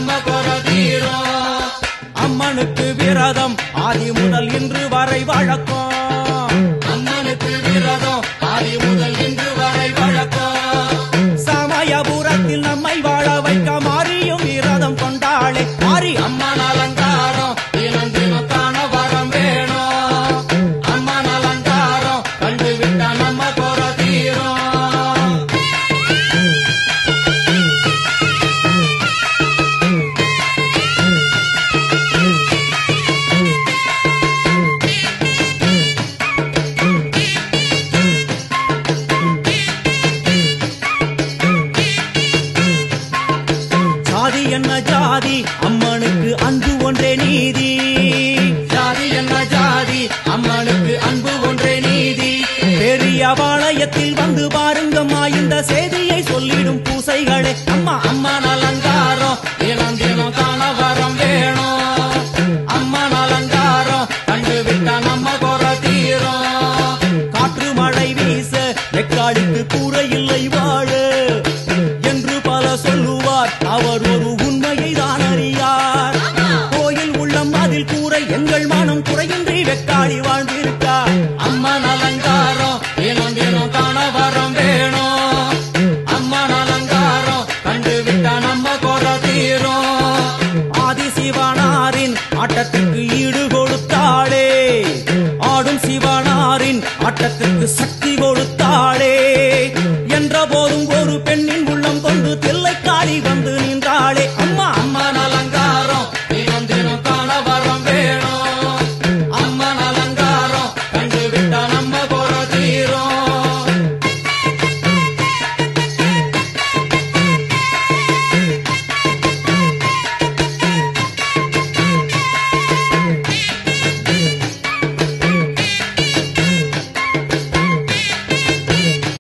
நம்ம குறை தீரும் அம்மனுக்கு விரதம் ஆதி முதல் இன்று வரை வழக்கம் அம்மனுக்கு விரதம் ஆதி முதல் இன்று வரை வழக்கம் சமயபுரத்தில் நம்மை வாழ வைக்க மாறியும் விரதம் கொண்டாளே மாறி அம்மன் அலங்காரம் தினம் தினம் காண வரம் வேணும் அம்மன் அலங்காரம் கண்டு விட்டா நம்ம குறை தீரும் ஜாதி என்ன ஜாதி அம்மனுக்கு அன்பு ஒன்றே நீதி ஜாதி என்ன ஜாதி அம்மனுக்கு அன்பு ஒன்றே நீதி பெரிய பாளையத்தில் வந்து பாருங்கம்மா இந்த செய்தியை சொல்லிடும் பூசைகளே அம்மா அம்மன் அலங்காரம் தினம் தினம் காண வரம் வேணும் அம்மன் அலங்காரம் கண்டு விட்டா நம்ம குறை தீரும் காற்று மழை வீச வெக்காடுக்கு கூரை இல்லை வாழ என்று பல சொல்லுவார் அவர் ஒரு உண்மையை தான் அறியார் கோயில் உள்ளம் அதில் கூரை எங்கள் மனம் குறையின்றி வெக்காடி வாழ்ந்திருக்கார் அம்மன் அலங்காரம் தினம் தினம் காண வரம் வேணும் அம்மன் அலங்காரம் கண்டு விட்டா நம்ம குறை தீரும் ஆதி சிவனாரின் ஆட்டத்துக்கு ஈடு கொடுத்தாளே ஆடும் சிவனாரின் ஆட்டத்துக்கு சக்தி